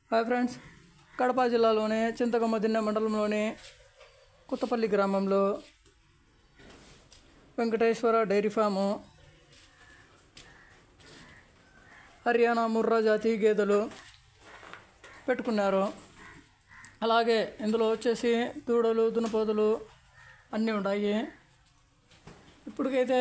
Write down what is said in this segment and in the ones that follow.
hi friends Kadapa జిల్లాలోని చింతకమ్మ దిన్నె మండలంలోని కొత్తపల్లి గ్రామంలో వెంకటేశ్వర డైరీ ఫాము హర్యానా ముర్రా జాతి గేదెలు పెట్టుకున్నారు అలాగే ఇందులో వచ్చేసి దూడలు దునపోతులు అన్నీ ఉన్నాయి ఇప్పటికైతే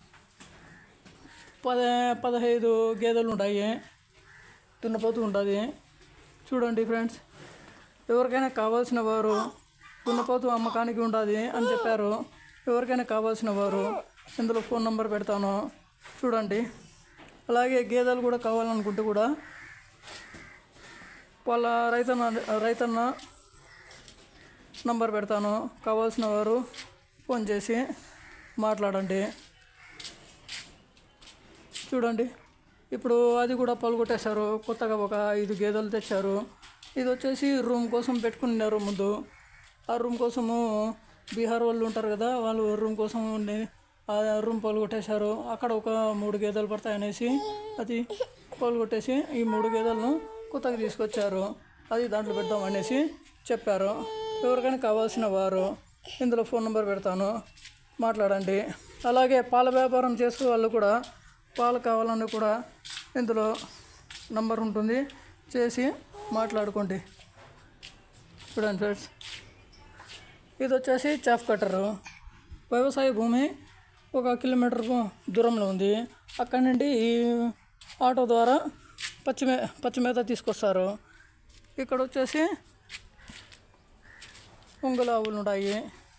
పద పదహైదు గేదెలు ఉన్నాయి దున్నపోతు ఉంటుంది చూడండి ఫ్రెండ్స్ ఎవరికైనా కావాల్సిన వారు దున్నపోతు అమ్మకానికి ఉంటుంది అని చెప్పారు ఎవరికైనా కావాల్సిన వారు ఇందులో ఫోన్ నెంబర్ పెడతాను చూడండి అలాగే గేదెలు కూడా కావాలనుకుంటే కూడా వాళ్ళ రైతన్న రైతన్న నంబర్ పెడతాను కావాల్సిన వారు ఫోన్ చేసి మాట్లాడండి చూడండి ఇప్పుడు అది కూడా పలుగొట్టేశారు కొత్తగా ఒక ఐదు గేదెలు తెచ్చారు ఇది వచ్చేసి రూమ్ కోసం పెట్టుకున్నారు ముందు ఆ రూమ్ కోసము బీహార్ వాళ్ళు ఉంటారు కదా వాళ్ళు రూమ్ కోసం ఉండి ఆ రూమ్ పలుగొట్టేశారు అక్కడ ఒక మూడు గేదెలు పడతాయి అనేసి అది పలుగొట్టేసి ఈ మూడు గేదెలను కొత్తగా తీసుకొచ్చారు అది దాంట్లో పెడదాం అనేసి చెప్పారు ఎవరికైనా కావాల్సిన వారు ఇందులో ఫోన్ నెంబర్ పెడతాను మాట్లాడండి అలాగే పాల వ్యాపారం చేసే వాళ్ళు కూడా పాలు కావాలని కూడా ఇందులో నంబర్ ఉంటుంది చేసి మాట్లాడుకోండి చూడండి ఫ్రెండ్స్ ఇది వచ్చేసి చాఫ్ కట్టరు వ్యవసాయ భూమి ఒక కిలోమీటర్ దూరంలో ఉంది అక్కడి నుండి ఈ ఆటో ద్వారా పచ్చిమే పచ్చిమేత తీసుకొస్తారు ఇక్కడ వచ్చేసి ఒంగోలు ఆవులు ఉంటాయి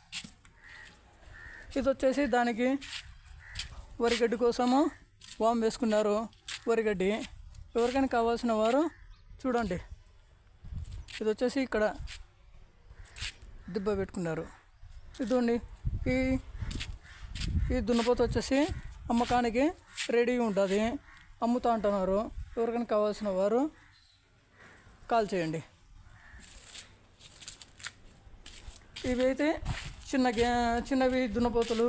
ఇది వచ్చేసి దానికి వరిగడ్డి కోసము వామ్ వేసుకున్నారు వరిగడ్డి ఎవరికైనా కావాల్సిన వారు చూడండి ఇది వచ్చేసి ఇక్కడ దిబ్బ పెట్టుకున్నారు ఇదండి ఈ ఈ దున్నపోత వచ్చేసి అమ్మకానికి రెడీ ఉంటుంది అమ్ముతా అంటున్నారు ఎవరికైనా కావాల్సిన వారు కాల్ చేయండి ఇవి అయితే చిన్న గే చిన్నవి దున్నపోతులు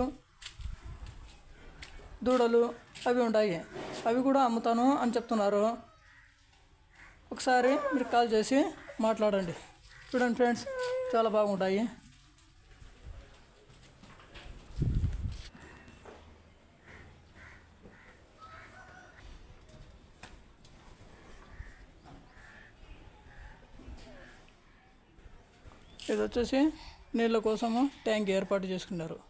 దూడలు అవి ఉంటాయి అవి కూడా అమ్ముతాను అని చెప్తున్నారు ఒకసారి మీరు కాల్ చేసి మాట్లాడండి చూడండి ఫ్రెండ్స్ చాలా బాగుంటాయి ఇది వచ్చేసి నీళ్ళ కోసము ట్యాంక్ ఏర్పాటు చేసుకున్నారు